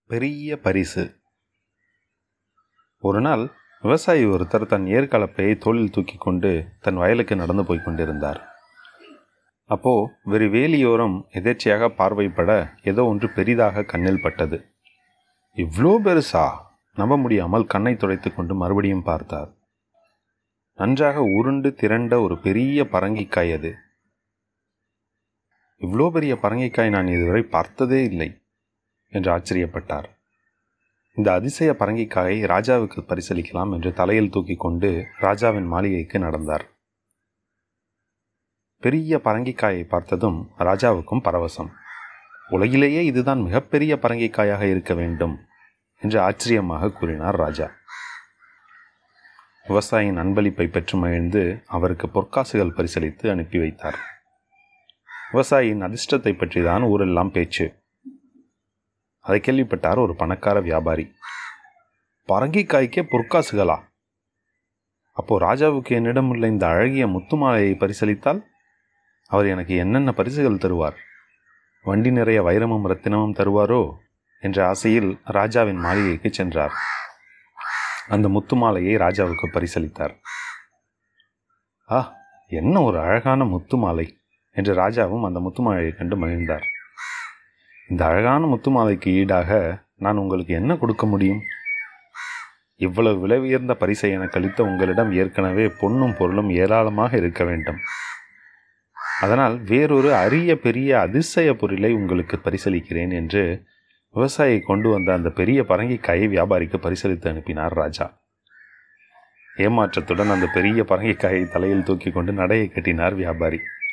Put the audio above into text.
பெரிய பரிசு ஒரு நாள் விவசாயி ஒருத்தர் தன் ஏற்கலப்பையை தோளில் தூக்கி கொண்டு தன் வயலுக்கு நடந்து போய் கொண்டிருந்தார் அப்போ வெறு வேலியோரம் எதேச்சையாக பார்வைப்பட ஏதோ ஒன்று பெரிதாக கண்ணில் பட்டது இவ்வளோ பெருசா நம்ப முடியாமல் கண்ணை துடைத்து கொண்டு மறுபடியும் பார்த்தார் நன்றாக உருண்டு திரண்ட ஒரு பெரிய பரங்கிக்காய் அது இவ்வளோ பெரிய பரங்கிக்காய் நான் இதுவரை பார்த்ததே இல்லை என்று ஆச்சரியப்பட்டார் இந்த அதிசய பரங்கிக்காயை ராஜாவுக்கு பரிசளிக்கலாம் என்று தலையில் தூக்கி கொண்டு ராஜாவின் மாளிகைக்கு நடந்தார் பெரிய பரங்கிக்காயை பார்த்ததும் ராஜாவுக்கும் பரவசம் உலகிலேயே இதுதான் மிகப்பெரிய பரங்கிக்காயாக இருக்க வேண்டும் என்று ஆச்சரியமாக கூறினார் ராஜா விவசாயியின் அன்பளிப்பை பெற்று மகிழ்ந்து அவருக்கு பொற்காசுகள் பரிசளித்து அனுப்பி வைத்தார் விவசாயியின் அதிர்ஷ்டத்தை பற்றி தான் ஊரெல்லாம் பேச்சு அதை கேள்விப்பட்டார் ஒரு பணக்கார வியாபாரி பரங்கிக்காய்க்கே பொற்காசுகளா அப்போ ராஜாவுக்கு என்னிடம் உள்ள இந்த அழகிய முத்துமாலையை பரிசளித்தால் அவர் எனக்கு என்னென்ன பரிசுகள் தருவார் வண்டி நிறைய வைரமும் ரத்தினமும் தருவாரோ என்ற ஆசையில் ராஜாவின் மாளிகைக்கு சென்றார் அந்த முத்துமாலையை ராஜாவுக்கு பரிசளித்தார் ஆ என்ன ஒரு அழகான முத்துமாலை என்று ராஜாவும் அந்த முத்துமாலையை கண்டு மகிழ்ந்தார் இந்த அழகான முத்துமாலைக்கு ஈடாக நான் உங்களுக்கு என்ன கொடுக்க முடியும் இவ்வளவு விலை உயர்ந்த பரிசை எனக்கு அளித்த உங்களிடம் ஏற்கனவே பொன்னும் பொருளும் ஏராளமாக இருக்க வேண்டும் அதனால் வேறொரு அரிய பெரிய அதிசய பொருளை உங்களுக்கு பரிசளிக்கிறேன் என்று விவசாயி கொண்டு வந்த அந்த பெரிய பரங்கிக்காயை வியாபாரிக்கு பரிசளித்து அனுப்பினார் ராஜா ஏமாற்றத்துடன் அந்த பெரிய பரங்கிக்காயை தலையில் தூக்கி கொண்டு நடையை கட்டினார் வியாபாரி